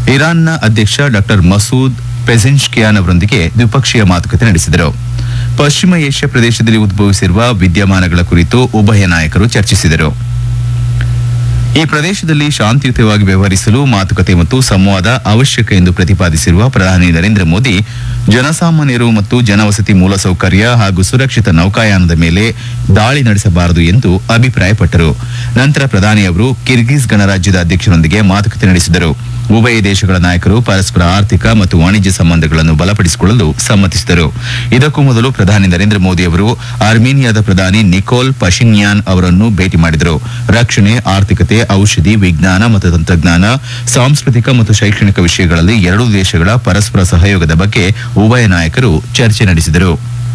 ಇರಾನ್ನ ಅಧ್ಯಕ್ಷ ಡಾಕ್ಟರ್ ಮಸೂದ್ ಪೆಸಿನ್ಶ್ಕಿಯಾನ್ ಅವರೊಂದಿಗೆ ದ್ವಿಪಕ್ಷೀಯ ಮಾತುಕತೆ ನಡೆಸಿದರು ಪಶ್ಚಿಮ ಏಷ್ಯಾ ಪ್ರದೇಶದಲ್ಲಿ ಉದ್ಭವಿಸಿರುವ ವಿದ್ಯಮಾನಗಳ ಕುರಿತು ಉಭಯ ನಾಯಕರು ಚರ್ಚಿಸಿದರು ಈ ಪ್ರದೇಶದಲ್ಲಿ ಶಾಂತಿಯುತವಾಗಿ ವ್ಯವಹರಿಸಲು ಮಾತುಕತೆ ಮತ್ತು ಸಂವಾದ ಅವಶ್ಯಕ ಎಂದು ಪ್ರತಿಪಾದಿಸಿರುವ ಪ್ರಧಾನಿ ನರೇಂದ್ರ ಮೋದಿ ಜನಸಾಮಾನ್ಯರು ಮತ್ತು ಜನವಸತಿ ಮೂಲಸೌಕರ್ಯ ಹಾಗೂ ಸುರಕ್ಷಿತ ನೌಕಾಯಾನದ ಮೇಲೆ ದಾಳಿ ನಡೆಸಬಾರದು ಎಂದು ಅಭಿಪ್ರಾಯಪಟ್ಟರು ನಂತರ ಪ್ರಧಾನಿ ಅವರು ಕಿರ್ಗಿಜ್ ಗಣರಾಜ್ಯದ ಅಧ್ಯಕ್ಷರೊಂದಿಗೆ ಮಾತುಕತೆ ನಡೆಸಿದರು ಉಭಯ ದೇಶಗಳ ನಾಯಕರು ಪರಸ್ಪರ ಆರ್ಥಿಕ ಮತ್ತು ವಾಣಿಜ್ಯ ಸಂಬಂಧಗಳನ್ನು ಬಲಪಡಿಸಿಕೊಳ್ಳಲು ಸಮ್ಮತಿಸಿದರು ಇದಕ್ಕೂ ಮೊದಲು ಪ್ರಧಾನಿ ನರೇಂದ್ರ ಮೋದಿ ಅವರು ಆರ್ಮೇನಿಯಾದ ಪ್ರಧಾನಿ ನಿಕೋಲ್ ಪಶಿನ್ಯಾನ್ ಅವರನ್ನು ಭೇಟಿ ಮಾಡಿದರು ರಕ್ಷಣೆ ಆರ್ಥಿಕತೆ ಔಷಧಿ ವಿಜ್ಞಾನ ಮತ್ತು ತಂತ್ರಜ್ಞಾನ ಸಾಂಸ್ಕೃತಿಕ ಮತ್ತು ಶೈಕ್ಷಣಿಕ ವಿಷಯಗಳಲ್ಲಿ ಎರಡೂ ದೇಶಗಳ ಪರಸ್ಪರ ಸಹಯೋಗದ ಬಗ್ಗೆ ಉಭಯ ನಾಯಕರು ಚರ್ಚೆ ನಡೆಸಿದರು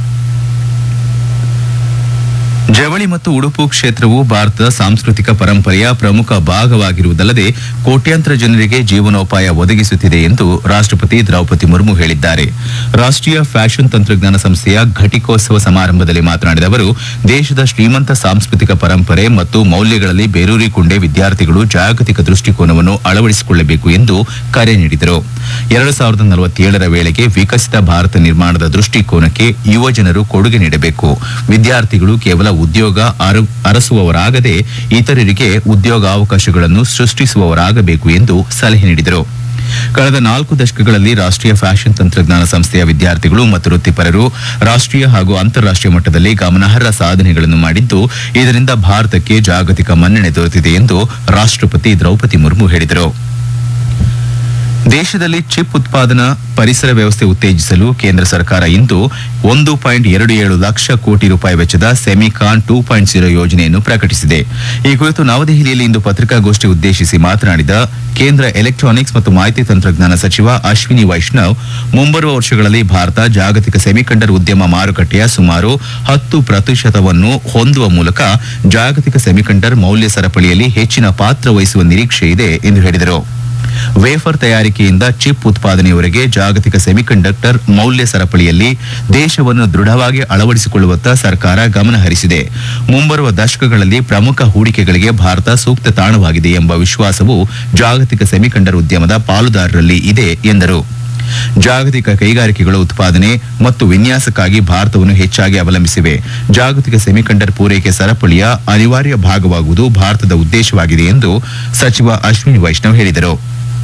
ಜವಳಿ ಮತ್ತು ಉಡುಪು ಕ್ಷೇತ್ರವು ಭಾರತದ ಸಾಂಸ್ಕೃತಿಕ ಪರಂಪರೆಯ ಪ್ರಮುಖ ಭಾಗವಾಗಿರುವುದಲ್ಲದೆ ಕೋಟ್ಯಾಂತರ ಜನರಿಗೆ ಜೀವನೋಪಾಯ ಒದಗಿಸುತ್ತಿದೆ ಎಂದು ರಾಷ್ಟ್ರಪತಿ ದ್ರೌಪದಿ ಮುರ್ಮು ಹೇಳಿದ್ದಾರೆ ರಾಷ್ಟ್ರೀಯ ಫ್ಯಾಷನ್ ತಂತ್ರಜ್ಞಾನ ಸಂಸ್ಥೆಯ ಘಟಿಕೋತ್ಸವ ಸಮಾರಂಭದಲ್ಲಿ ಮಾತನಾಡಿದ ಅವರು ದೇಶದ ಶ್ರೀಮಂತ ಸಾಂಸ್ಕೃತಿಕ ಪರಂಪರೆ ಮತ್ತು ಮೌಲ್ಯಗಳಲ್ಲಿ ಬೇರೂರಿಕೊಂಡೇ ವಿದ್ಯಾರ್ಥಿಗಳು ಜಾಗತಿಕ ದೃಷ್ಟಿಕೋನವನ್ನು ಅಳವಡಿಸಿಕೊಳ್ಳಬೇಕು ಎಂದು ಕರೆ ನೀಡಿದರು ಎರಡು ಸಾವಿರದ ನಲವತ್ತೇಳರ ವೇಳೆಗೆ ವಿಕಸಿತ ಭಾರತ ನಿರ್ಮಾಣದ ದೃಷ್ಟಿಕೋನಕ್ಕೆ ಯುವ ಜನರು ಕೊಡುಗೆ ನೀಡಬೇಕು ವಿದ್ಯಾರ್ಥಿಗಳು ಕೇವಲ ಉದ್ಯೋಗ ಅರ- ಅರಸುವವರಾಗದೆ ಇತರರಿಗೆ ಉದ್ಯೋಗಾವಕಾಶಗಳನ್ನು ಸೃಷ್ಟಿಸುವವರಾಗಬೇಕು ಎಂದು ಸಲಹೆ ನೀಡಿದರು ಕಳೆದ ನಾಲ್ಕು ದಶಕಗಳಲ್ಲಿ ರಾಷ್ಟ್ರೀಯ ಫ್ಯಾಷನ್ ತಂತ್ರಜ್ಞಾನ ಸಂಸ್ಥೆಯ ವಿದ್ಯಾರ್ಥಿಗಳು ಮತ್ತು ವೃತ್ತಿಪರರು ರಾಷ್ಟ್ರೀಯ ಹಾಗೂ ಅಂತಾರಾಷ್ಟ್ರೀಯ ಮಟ್ಟದಲ್ಲಿ ಗಮನಾರ್ಹ ಸಾಧನೆಗಳನ್ನು ಮಾಡಿದ್ದು ಇದರಿಂದ ಭಾರತಕ್ಕೆ ಜಾಗತಿಕ ಮನ್ನಣೆ ದೊರೆತಿದೆ ಎಂದು ರಾಷ್ಟ್ರಪತಿ ದ್ರೌಪದಿ ಮುರ್ಮು ಹೇಳಿದರು ದೇಶದಲ್ಲಿ ಚಿಪ್ ಉತ್ಪಾದನಾ ಪರಿಸರ ವ್ಯವಸ್ಥೆ ಉತ್ತೇಜಿಸಲು ಕೇಂದ್ರ ಸರ್ಕಾರ ಇಂದು ಒಂದು ಪಾಯಿಂಟ್ ಎರಡು ಏಳು ಲಕ್ಷ ಕೋಟಿ ರೂಪಾಯಿ ವೆಚ್ಚದ ಸೆಮಿಕಾನ್ ಟೂ ಪಾಯಿಂಟ್ ಜೀರೋ ಯೋಜನೆಯನ್ನು ಪ್ರಕಟಿಸಿದೆ ಈ ಕುರಿತು ನವದೆಹಲಿಯಲ್ಲಿ ಇಂದು ಪತ್ರಿಕಾಗೋಷ್ಠಿ ಉದ್ದೇಶಿಸಿ ಮಾತನಾಡಿದ ಕೇಂದ್ರ ಎಲೆಕ್ಟ್ರಾನಿಕ್ಸ್ ಮತ್ತು ಮಾಹಿತಿ ತಂತ್ರಜ್ಞಾನ ಸಚಿವ ಅಶ್ವಿನಿ ವೈಷ್ಣವ್ ಮುಂಬರುವ ವರ್ಷಗಳಲ್ಲಿ ಭಾರತ ಜಾಗತಿಕ ಸೆಮಿಕಂಡರ್ ಉದ್ಯಮ ಮಾರುಕಟ್ಟೆಯ ಸುಮಾರು ಹತ್ತು ಪ್ರತಿಶತವನ್ನು ಹೊಂದುವ ಮೂಲಕ ಜಾಗತಿಕ ಸೆಮಿಕಂಡರ್ ಮೌಲ್ಯ ಸರಪಳಿಯಲ್ಲಿ ಹೆಚ್ಚಿನ ಪಾತ್ರ ವಹಿಸುವ ನಿರೀಕ್ಷೆ ಇದೆ ಎಂದು ಹೇಳಿದರು ವೇಫರ್ ತಯಾರಿಕೆಯಿಂದ ಚಿಪ್ ಉತ್ಪಾದನೆಯವರೆಗೆ ಜಾಗತಿಕ ಸೆಮಿಕಂಡಕ್ಟರ್ ಮೌಲ್ಯ ಸರಪಳಿಯಲ್ಲಿ ದೇಶವನ್ನು ದೃಢವಾಗಿ ಅಳವಡಿಸಿಕೊಳ್ಳುವತ್ತ ಸರ್ಕಾರ ಗಮನ ಹರಿಸಿದೆ ಮುಂಬರುವ ದಶಕಗಳಲ್ಲಿ ಪ್ರಮುಖ ಹೂಡಿಕೆಗಳಿಗೆ ಭಾರತ ಸೂಕ್ತ ತಾಣವಾಗಿದೆ ಎಂಬ ವಿಶ್ವಾಸವು ಜಾಗತಿಕ ಸೆಮಿಕಂಡರ್ ಉದ್ಯಮದ ಪಾಲುದಾರರಲ್ಲಿ ಇದೆ ಎಂದರು ಜಾಗತಿಕ ಕೈಗಾರಿಕೆಗಳ ಉತ್ಪಾದನೆ ಮತ್ತು ವಿನ್ಯಾಸಕ್ಕಾಗಿ ಭಾರತವನ್ನು ಹೆಚ್ಚಾಗಿ ಅವಲಂಬಿಸಿವೆ ಜಾಗತಿಕ ಸೆಮಿಕಂಡರ್ ಪೂರೈಕೆ ಸರಪಳಿಯ ಅನಿವಾರ್ಯ ಭಾಗವಾಗುವುದು ಭಾರತದ ಉದ್ದೇಶವಾಗಿದೆ ಎಂದು ಸಚಿವ ಅಶ್ವಿನಿ ವೈಷ್ಣವ್ ಹೇಳಿದರು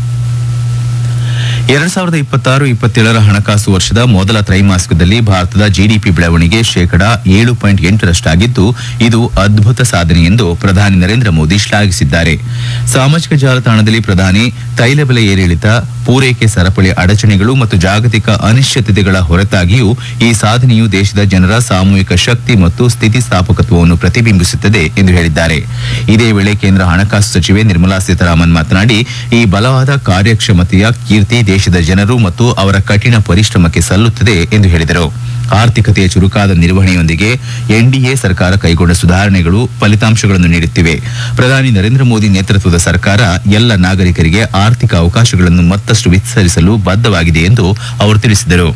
ಎರಡ್ ಸಾವಿರದ ಇಪ್ಪತ್ತಾರು ಇಪ್ಪತ್ತೇಳರ ಹಣಕಾಸು ವರ್ಷದ ಮೊದಲ ತ್ರೈಮಾಸಿಕದಲ್ಲಿ ಭಾರತದ ಜಿಡಿಪಿ ಬೆಳವಣಿಗೆ ಶೇಕಡ ಏಳು ಪಾಯಿಂಟ್ ಎಂಟರಷ್ಟಾಗಿದ್ದು ಇದು ಅದ್ಭುತ ಸಾಧನೆ ಎಂದು ಪ್ರಧಾನಿ ನರೇಂದ್ರ ಮೋದಿ ಶ್ಲಾಘಿಸಿದ್ದಾರೆ ಸಾಮಾಜಿಕ ಜಾಲತಾಣದಲ್ಲಿ ಪ್ರಧಾನಿ ತೈಲ ಬೆಲೆ ಏರಿಳಿತ ಪೂರೈಕೆ ಸರಪಳಿ ಅಡಚಣೆಗಳು ಮತ್ತು ಜಾಗತಿಕ ಅನಿಶ್ಚಿತತೆಗಳ ಹೊರತಾಗಿಯೂ ಈ ಸಾಧನೆಯು ದೇಶದ ಜನರ ಸಾಮೂಹಿಕ ಶಕ್ತಿ ಮತ್ತು ಸ್ಥಿತಿಸ್ಥಾಪಕತ್ವವನ್ನು ಪ್ರತಿಬಿಂಬಿಸುತ್ತದೆ ಎಂದು ಹೇಳಿದ್ದಾರೆ ಇದೇ ವೇಳೆ ಕೇಂದ್ರ ಹಣಕಾಸು ಸಚಿವೆ ನಿರ್ಮಲಾ ಸೀತಾರಾಮನ್ ಮಾತನಾಡಿ ಈ ಬಲವಾದ ಕಾರ್ಯಕ್ಷಮತೆಯ ಕೀರ್ತಿ ದೇಶದ ಜನರು ಮತ್ತು ಅವರ ಕಠಿಣ ಪರಿಶ್ರಮಕ್ಕೆ ಸಲ್ಲುತ್ತದೆ ಎಂದು ಹೇಳಿದರು ಆರ್ಥಿಕತೆಯ ಚುರುಕಾದ ನಿರ್ವಹಣೆಯೊಂದಿಗೆ ಎನ್ಡಿಎ ಸರ್ಕಾರ ಕೈಗೊಂಡ ಸುಧಾರಣೆಗಳು ಫಲಿತಾಂಶಗಳನ್ನು ನೀಡುತ್ತಿವೆ ಪ್ರಧಾನಿ ನರೇಂದ್ರ ಮೋದಿ ನೇತೃತ್ವದ ಸರ್ಕಾರ ಎಲ್ಲ ನಾಗರಿಕರಿಗೆ ಆರ್ಥಿಕ ಅವಕಾಶಗಳನ್ನು ಮತ್ತಷ್ಟು ವಿಸ್ತರಿಸಲು ಬದ್ಧವಾಗಿದೆ ಎಂದು ಅವರು ತಿಳಿಸಿದರು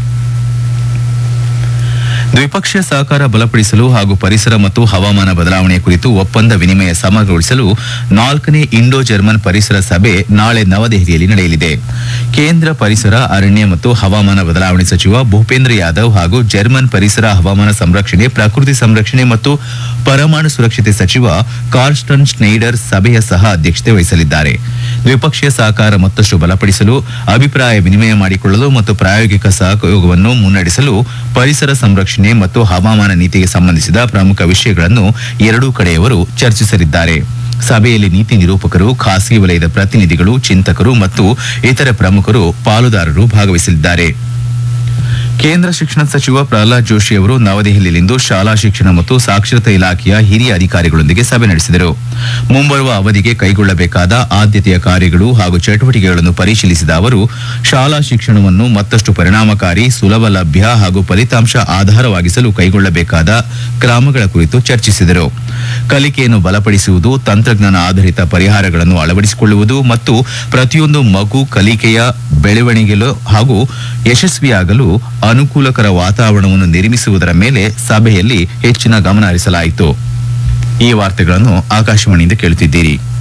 ದ್ವಿಪಕ್ಷೀಯ ಸಹಕಾರ ಬಲಪಡಿಸಲು ಹಾಗೂ ಪರಿಸರ ಮತ್ತು ಹವಾಮಾನ ಬದಲಾವಣೆ ಕುರಿತು ಒಪ್ಪಂದ ವಿನಿಮಯ ಸಮಗೊಳಿಸಲು ನಾಲ್ಕನೇ ಇಂಡೋ ಜರ್ಮನ್ ಪರಿಸರ ಸಭೆ ನಾಳೆ ನವದೆಹಲಿಯಲ್ಲಿ ನಡೆಯಲಿದೆ ಕೇಂದ್ರ ಪರಿಸರ ಅರಣ್ಯ ಮತ್ತು ಹವಾಮಾನ ಬದಲಾವಣೆ ಸಚಿವ ಭೂಪೇಂದ್ರ ಯಾದವ್ ಹಾಗೂ ಜರ್ಮನ್ ಪರಿಸರ ಹವಾಮಾನ ಸಂರಕ್ಷಣೆ ಪ್ರಕೃತಿ ಸಂರಕ್ಷಣೆ ಮತ್ತು ಪರಮಾಣು ಸುರಕ್ಷತೆ ಸಚಿವ ಕಾರ್ಸ್ಟನ್ ಸ್ನೈಡರ್ ಸಭೆಯ ಸಹ ಅಧ್ಯಕ್ಷತೆ ವಹಿಸಲಿದ್ದಾರೆ ದ್ವಿಪಕ್ಷೀಯ ಸಹಕಾರ ಮತ್ತಷ್ಟು ಬಲಪಡಿಸಲು ಅಭಿಪ್ರಾಯ ವಿನಿಮಯ ಮಾಡಿಕೊಳ್ಳಲು ಮತ್ತು ಪ್ರಾಯೋಗಿಕ ಸಹಯೋಗವನ್ನು ಮುನ್ನಡೆಸಲು ಪರಿಸರ ಸಂರಕ್ಷಣೆ ಮತ್ತು ಹವಾಮಾನ ನೀತಿಗೆ ಸಂಬಂಧಿಸಿದ ಪ್ರಮುಖ ವಿಷಯಗಳನ್ನು ಎರಡೂ ಕಡೆಯವರು ಚರ್ಚಿಸಲಿದ್ದಾರೆ ಸಭೆಯಲ್ಲಿ ನೀತಿ ನಿರೂಪಕರು ಖಾಸಗಿ ವಲಯದ ಪ್ರತಿನಿಧಿಗಳು ಚಿಂತಕರು ಮತ್ತು ಇತರ ಪ್ರಮುಖರು ಪಾಲುದಾರರು ಭಾಗವಹಿಸಲಿದ್ದಾರೆ ಕೇಂದ್ರ ಶಿಕ್ಷಣ ಸಚಿವ ಪ್ರಹ್ಲಾದ್ ಜೋಶಿ ಅವರು ನವದೆಹಲಿಯಲ್ಲಿಂದು ಶಾಲಾ ಶಿಕ್ಷಣ ಮತ್ತು ಸಾಕ್ಷರತಾ ಇಲಾಖೆಯ ಹಿರಿಯ ಅಧಿಕಾರಿಗಳೊಂದಿಗೆ ಸಭೆ ನಡೆಸಿದರು ಮುಂಬರುವ ಅವಧಿಗೆ ಕೈಗೊಳ್ಳಬೇಕಾದ ಆದ್ಯತೆಯ ಕಾರ್ಯಗಳು ಹಾಗೂ ಚಟುವಟಿಕೆಗಳನ್ನು ಪರಿಶೀಲಿಸಿದ ಅವರು ಶಾಲಾ ಶಿಕ್ಷಣವನ್ನು ಮತ್ತಷ್ಟು ಪರಿಣಾಮಕಾರಿ ಸುಲಭ ಲಭ್ಯ ಹಾಗೂ ಫಲಿತಾಂಶ ಆಧಾರವಾಗಿಸಲು ಕೈಗೊಳ್ಳಬೇಕಾದ ಕ್ರಮಗಳ ಕುರಿತು ಚರ್ಚಿಸಿದರು ಕಲಿಕೆಯನ್ನು ಬಲಪಡಿಸುವುದು ತಂತ್ರಜ್ಞಾನ ಆಧಾರಿತ ಪರಿಹಾರಗಳನ್ನು ಅಳವಡಿಸಿಕೊಳ್ಳುವುದು ಮತ್ತು ಪ್ರತಿಯೊಂದು ಮಗು ಕಲಿಕೆಯ ಬೆಳವಣಿಗೆಲು ಹಾಗೂ ಯಶಸ್ವಿಯಾಗಲು ಅನುಕೂಲಕರ ವಾತಾವರಣವನ್ನು ನಿರ್ಮಿಸುವುದರ ಮೇಲೆ ಸಭೆಯಲ್ಲಿ ಹೆಚ್ಚಿನ ಗಮನ ಹರಿಸಲಾಯಿತು ಈ ವಾರ್ತೆಗಳನ್ನು ಆಕಾಶವಾಣಿಯಿಂದ ಕೇಳುತ್ತಿದ್ದೀರಿ